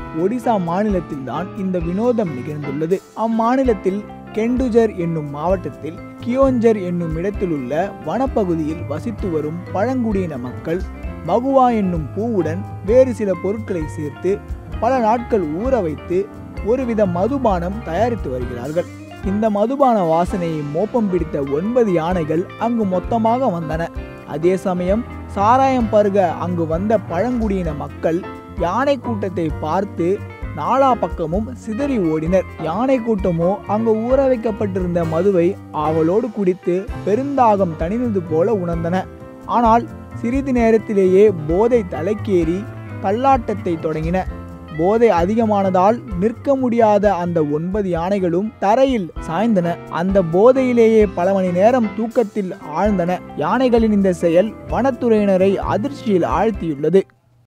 ஒடிசா மாநிலத்தில்தான் இந்த வினோதம் நிகழ்ந்துள்ளது அம்மாநிலத்தில் கெண்டுஜர் என்னும் மாவட்டத்தில் கியோஞ்சர் என்னும் இடத்திலுள்ள வனப்பகுதியில் வசித்து வரும் பழங்குடியின மக்கள் மகுவா என்னும் பூவுடன் வேறு சில பொருட்களை சேர்த்து பல நாட்கள் ஊற வைத்து ஒருவித மதுபானம் தயாரித்து வருகிறார்கள் இந்த மதுபான வாசனையை மோப்பம் பிடித்த ஒன்பது யானைகள் அங்கு மொத்தமாக வந்தன அதே சமயம் சாராயம் பருக அங்கு வந்த பழங்குடியின மக்கள் யானை கூட்டத்தை பார்த்து நாலா பக்கமும் சிதறி ஓடினர் யானை கூட்டமோ அங்கு ஊற வைக்கப்பட்டிருந்த மதுவை ஆவலோடு குடித்து பெருந்தாகம் தணிந்தது போல உணர்ந்தன ஆனால் சிறிது நேரத்திலேயே போதை தலைக்கேறி தள்ளாட்டத்தை தொடங்கின போதை அதிகமானதால் நிற்க முடியாத அந்த ஒன்பது யானைகளும் தரையில் சாய்ந்தன அந்த போதையிலேயே பல மணி நேரம் தூக்கத்தில் ஆழ்ந்தன யானைகளின் இந்த செயல் வனத்துறையினரை அதிர்ச்சியில் ஆழ்த்தியுள்ளது